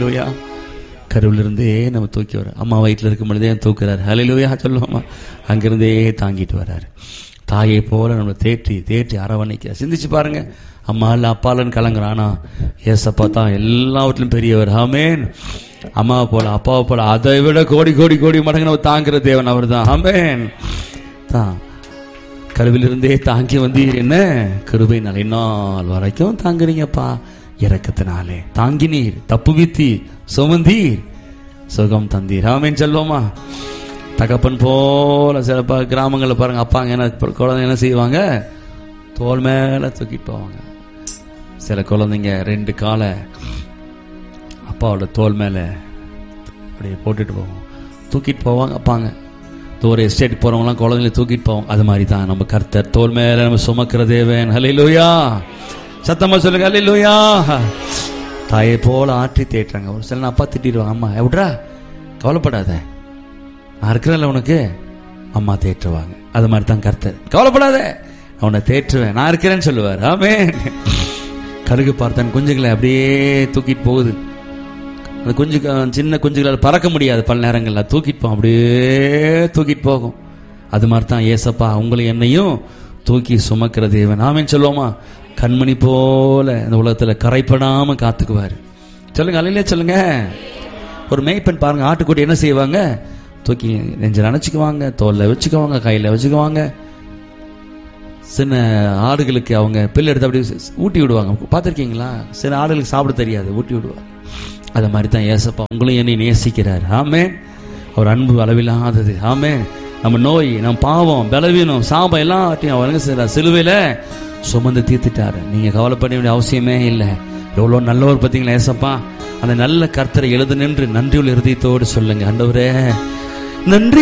ஹalleluya கருவிலிருந்தே நம்ம தூக்கி வர அம்மா வயிற்றில் இருக்கும் பொழுதே தூக்குறாரு ஹalleluya சொல்லுவோமா அங்கிருந்தே தாங்கிட்டு வர்றாரு தாயை போல நம்மளை தேற்றி தேற்றி அரவணைக்க சிந்திச்சு பாருங்க அம்மா இல்ல அப்பாலன்னு கலங்குறான் ஆனா ஏசப்பா தான் எல்லாவற்றிலும் பெரியவர் ஆமேன் அம்மாவை போல அப்பாவை போல அதை விட கோடி கோடி கோடி மடங்கு நம்ம தாங்குற தேவன் அவர் தான் ஆமேன் தான் கருவிலிருந்தே தாங்கி வந்தீர் என்ன கிருபை நாள் நாள் வரைக்கும் தாங்குறீங்கப்பா இறக்கத்தினாலே தாங்கினீர் தப்புவித்தீர் சுமந்தீர் சுகம் தந்தீர் ஆமேன் சொல்லுவோமா தகப்பன் போல சில ப கிராமங்களில் பாருங்க அப்பாங்க என்ன குழந்தை என்ன செய்வாங்க தோல் மேல தூக்கிட்டு போவாங்க சில குழந்தைங்க ரெண்டு காலை அப்பாவோட தோல் மேல அப்படியே போட்டுட்டு போவோம் தூக்கிட்டு போவாங்க அப்பாங்க தூர எஸ்டேட் போறவங்கலாம் குழந்தைகளை தூக்கிட்டு போவோம் அது மாதிரி தான் நம்ம கர்த்தர் தோல் மேல நம்ம சுமக்கிற தேவன் ஹalleluya சத்தமா சொல்லுங்க ஹalleluya தாயை போல ஆற்றி தேட்டுறாங்க ஒரு சில அப்பா திட்டிடுவாங்க அம்மா எப்படா கவலைப்படாத நான் இருக்கிறேன்ல உனக்கு அம்மா தேற்றுவாங்க அது மாதிரி தான் கர்த்தர் கவலைப்படாத நான் உன்னை தேற்றுவேன் நான் இருக்கிறேன்னு சொல்லுவார் ஆமென் கழுகு பார்த்தான் குஞ்சுகளை அப்படியே தூக்கிட்டு போகுது அந்த குஞ்சு சின்ன குஞ்சுகளால் பறக்க முடியாது பல நேரங்களில் தூக்கிட்டு போகும் அப்படியே தூக்கிட்டு போகும் அது மாதிரி தான் ஏசப்பா உங்களை என்னையும் தூக்கி சுமக்கிற தேவன் ஆமேன்னு சொல்லுவோமா கண்மணி போல இந்த உலகத்தில் கரைப்படாம காத்துக்குவார் சொல்லுங்க அலையிலே சொல்லுங்க ஒரு மேய்ப்பெண் பாருங்க ஆட்டுக்குட்டி என்ன செய்வாங்க தூக்கி நெஞ்சில் அணைச்சிக்குவாங்க தோல்ல வச்சுக்குவாங்க கையில் வச்சுக்குவாங்க சின்ன ஆடுகளுக்கு அவங்க பில் எடுத்து அப்படி ஊட்டி விடுவாங்க பார்த்துருக்கீங்களா சில ஆடுகளுக்கு சாப்பிட தெரியாது ஊட்டி விடுவாங்க அது மாதிரி தான் ஏசப்பா உங்களையும் என்னை நேசிக்கிறார் ஆமே அவர் அன்பு அளவில்லாதது ஆமே நம்ம நோய் நம்ம பாவம் பலவீனம் சாபம் எல்லாத்தையும் அவர் என்ன செய்யறார் சிலுவையில் சுமந்து தீர்த்துட்டாரு நீங்க கவலைப்பட வேண்டிய அவசியமே இல்லை எவ்வளோ நல்லவர் பார்த்தீங்களா ஏசப்பா அந்த நல்ல கர்த்தரை எழுது நின்று நன்றியுள்ள இருதயத்தோடு சொல்லுங்க ஆண்டவரே நன்றி